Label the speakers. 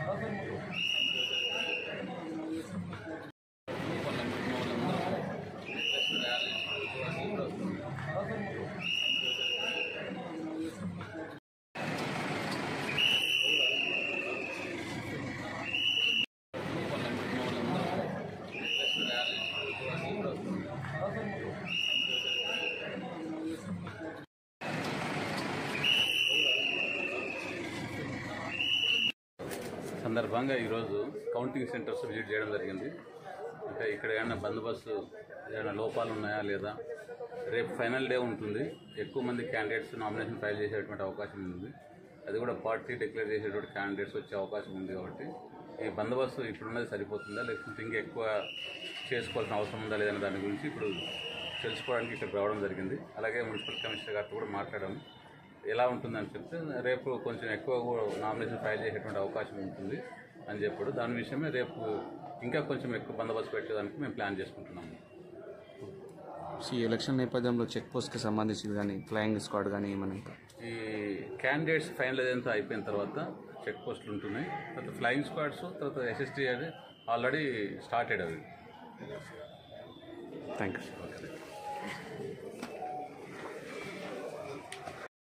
Speaker 1: సందర్భంగా ఈరోజు counting centres visit చేయడం జరిగింది అంటే ఇక్కడ ఏమైనా బందోబస్తు ఏమైనా లోపాలు ఉన్నాయా లేదా రేపు ఫైనల్ డే ఉంటుంది ఎక్కువ మంది క్యాండిడేట్స్ నామినేషన్ ఫైల్ చేసేటువంటి అవకాశం ఉంది అది కూడా పార్టీ డిక్లేర్ చేసేటువంటి క్యాండిడేట్స్ వచ్చే అవకాశం ఉంది కాబట్టి ఈ బందోబస్తు ఇప్పుడున్నది సరిపోతుందా లేకపోతే ఇంకా ఎక్కువ చేసుకోవాల్సిన అవసరం ఉందా లేదనే దాని గురించి ఇప్పుడు తెలుసుకోవడానికి ఇక్కడ రావడం జరిగింది అలాగే మున్సిపల్ కమిషనర్ గారితో కూడా మాట్లాడాము ఎలా ఉంటుందని చెప్తే రేపు కొంచెం ఎక్కువ కూడా నామినేషన్ ఫైల్ చేసేటువంటి అవకాశం ఉంటుంది అని చెప్పాడు దాని విషయమే రేపు ఇంకా కొంచెం ఎక్కువ బందోబస్తు పెట్టేదానికి మేము ప్లాన్ చేసుకుంటున్నాము
Speaker 2: ఈ ఎలక్షన్ నేపథ్యంలో చెక్ పోస్ట్కి సంబంధించి కానీ ఫ్లయింగ్ స్క్వాడ్ కానీ ఏమైనా ఇంకా
Speaker 1: ఈ క్యాండిడేట్స్ ఫైనల్ అంతా అయిపోయిన తర్వాత చెక్ పోస్టులు ఉంటున్నాయి తర్వాత ఫ్లయింగ్ స్క్వాడ్స్ తర్వాత ఎస్ఎస్టీ అది ఆల్రెడీ స్టార్టెడ్ అవి
Speaker 2: థ్యాంక్ యూ